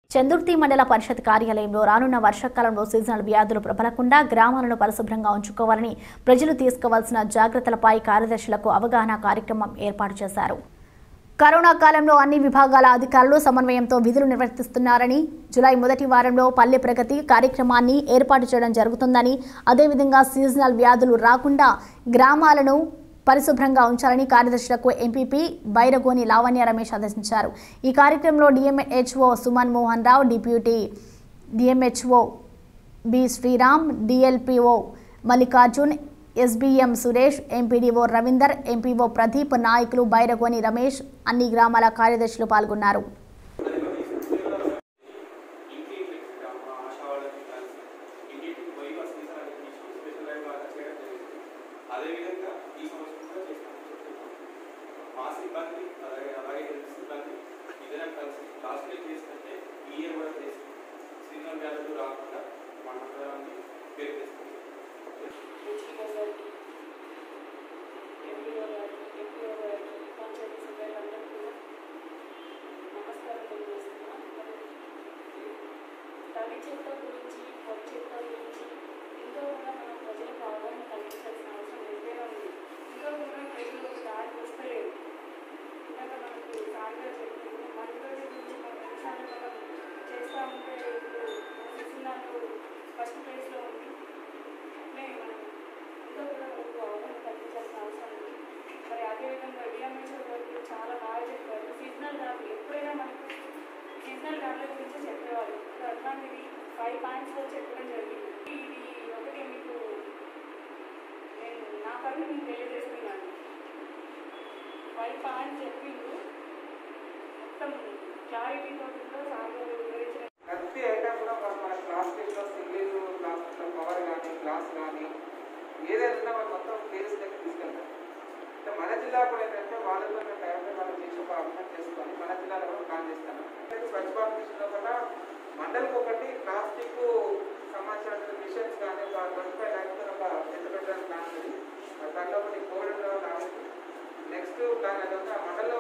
చందుర్తి మండల పరిషత్ కార్యాలయంలో రానున్న వర్షాకాలంలో సీజనల్ వ్యాధులు ప్రబలకుండా గ్రామాలను పరిశుభ్రంగా ఉంచుకోవాలని ప్రజలు తీసుకోవాల్సిన జాగ్రత్తలపై కార్యదర్శులకు అవగాహన కార్యక్రమం ఏర్పాటు చేశారు కరోనా కాలంలో అన్ని విభాగాల అధికారులు సమన్వయంతో విధులు నిర్వర్తిస్తున్నారని జులై మొదటి వారంలో పల్లె ప్రగతి కార్యక్రమాన్ని ఏర్పాటు చేయడం జరుగుతుందని అదేవిధంగా సీజనల్ వ్యాధులు రాకుండా గ్రామాలను పరిశుభ్రంగా ఉంచాలని కార్యదర్శులకు ఎంపీపీ బైరగోని లావణ్య రమేష్ ఆదేశించారు ఈ కార్యక్రమంలో DMHO Suman Mohan Rao deputy DMHO B Sriram DLPO Mallikarjun SBM Suresh MPDO Ravinder MPO Pradeep నాయకులు బైరగోని రమేష్ అన్ని గ్రామాల కార్యదర్శులు పాల్గొన్నారు ఇంటి మా ఆశా వాళ్ళకి కలిసి ఇంటింటికి పోయి మా సీసాలు తీసి స్పెషల్ డ్రైవ్ లాగా చేయడం జరిగింది అదేవిధంగా ఈ సంవత్సరం కూడా చేస్తాం మా సిబ్బంది అలాగే అలాగే హెల్త్ సిబ్బంది ఇద్దరం కలిసి లాస్ట్ ఇయర్ చేస్తుంటే ఈ ఇయర్ కూడా చేస్తాం సీజనల్ వ్యాధులు రాకుండా మన మండలాన్ని పేరు తెస్తాం హెచ్ఈఓ గారికి ఎంపీఓ గారికి ఎంపీఓ గారికి పంచాయతీ సభ్యులందరికీ కూడా నమస్కారం తెలియజేస్తున్నాను తడి చెత్త గురించి పొడి చెత్త గురించి ఎంతో కూడా మనం ప్రజలకు అవగాహన కలిగించాల్సిన అవసరం ఎంతైనా ఉంది ఇంకా కూడా ప్రజలు దారికి వస్తలేదు ఇందాక మనకి సార్గా చెప్పింది మరుగుదొడ్డి గురించి మనం ఎన్నిసార్లు మనం చేస్తూ ఉంటే ఇప్పుడు సిసినాలు ఫస్ట్ ప్లేస్లో ఉంది అట్లే మనం ఇంకా కూడా మనకు అవగాహన కల్పించాల్సిన అవసరం ఉంది మరి అదేవిధంగా డిఎంహెచ్ఓ గారు చాలా బాగా చెప్పారు సీజనల్ వ్యాధి ఎప్పుడైనా మనకు సీజనల్ వ్యాధుల గురించి చెప్పేవారు ఇప్పుడు అట్లాంటివి ఫైవ్ పాయింట్స్లో చెప్పడం జరిగింది ఇది ఒకటి మీకు నేను నా పని నేను తెలియజేస్తున్నాను ఫైవ్ పాయింట్స్ చెప్పిండు మొత్తం క్లారిటీతో కూడా సార్ గారు వివరించిన ప్రతి ఐటమ్ కూడా మన మన ప్లాస్టిక్లో సింగిల్ ప్లాస్టిక్లో కవర్ కానీ గ్లాస్ కానీ ఏదైనా ఉన్నా మనం మొత్తం కేజెస్ దగ్గర తీసుకెళ్తాం అంటే మన జిల్లా కూడా ఏంటంటే వాళ్ళతో మేము టైంలో వాళ్ళు చేసి ఒక అభివృద్ధి చేసుకొని మన జిల్లాలో కూడా ప్లాన్ చేస్తాను అయితే స్వచ్ఛ భారత్ మిషన్లో కూడా మండలికి ఒకటి ప్లాస్టిక్ సంబంధించిన మిషన్స్ కానీ ఒక ట్వంటీ ఫైవ్ ల్యాక్స్ ఒక పెద్ద పెట్టడానికి ప్లాన్ ఉంది మరి దాంట్లో ఒకటి కోవిడ్ రావాలి నెక్స్ట్ ప్లాన్ అదంతా మండలంలో